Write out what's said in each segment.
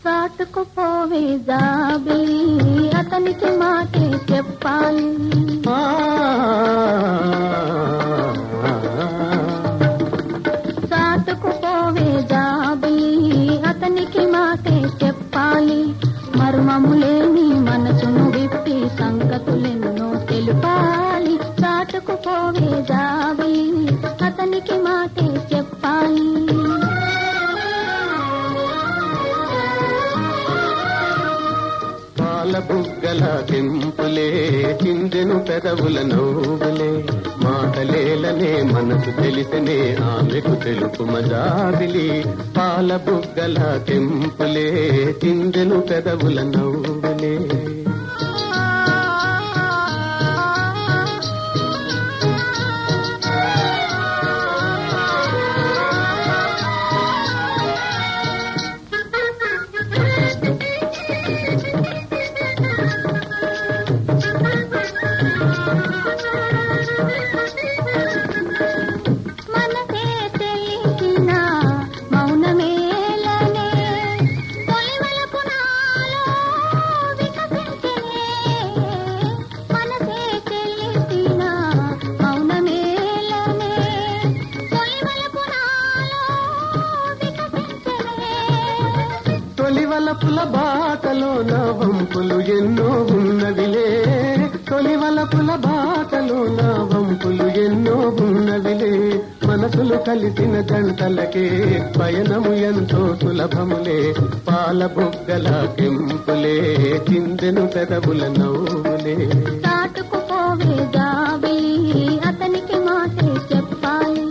చాటుకుపోవే జాబిలి అతనికి మాటే చెప్పాలి ఆ, చాటుకుపోవే జాబిలి అతనికి మాటే చెప్పాలి మర్మము లేని మనసును విప్పి సంగతులెన్నో తెలుపాలి చాటుకుపోవే జాబిలి అతనికి మాటే చెప్పాలి పాల బుగ్గల కెంపులే చిందెను పెదవుల నవ్వులే మాటలేలనే మనసు తెలిసనే ఆమెకు తెలుపు మజాబిలి పాల బుగ్గల కెంపులే చిందెను పెదవుల నవ్వులే మనసే తెలిసిన మౌనమేలనే తొలివలపు నాలో వికసించెనే. మనసే తెలిసిన మౌనమేలనే తొలివలపు నాలో వికసించెనే. తొలివలపుల బాటలో నా వంపులు ఎన్నో ఉన్నవిలే తొలివలపుల బాటలో నా వంపులు ఎన్నో ఉన్నవిలే మనసులు కలిసిన జంటలకే పయనము ఎంతో సులభములే పాల బుగ్గల కెంపులే చిందెను పెదవుల నవ్వులే చాటుకుపోవే జాబిలి అతనికి మాటే చెప్పాలి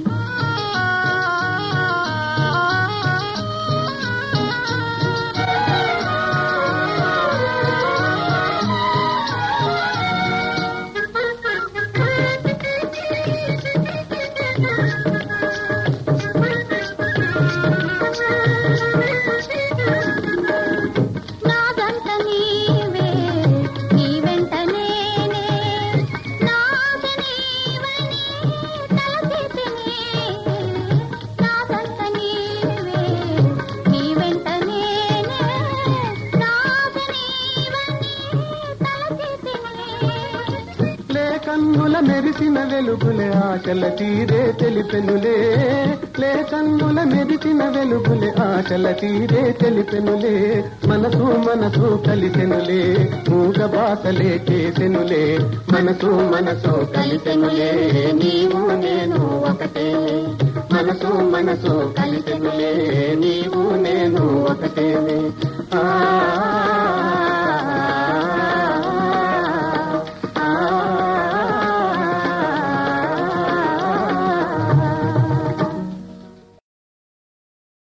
నాదంత నీవే నీ వెంట నేనే నాద నీవని తలచితిని నాదంత నీవే నీ వెంట నేనే నాద నీవని తలచితిని లే కన్నుల మెరిసిన వెలుగులే ఆశల తీరే తెలిపెనులే లే కన్నుల మెరిసిన వెలుగులే ఆశల తీరే తెలిపెనులే మనసు మనసు కలిసెనులే మూగ బాసలే చేసెనులే మనసు మనసు కలిసెనులే నీవు నేను ఒకటే మనసు మనసు కలిసెనులే నీవు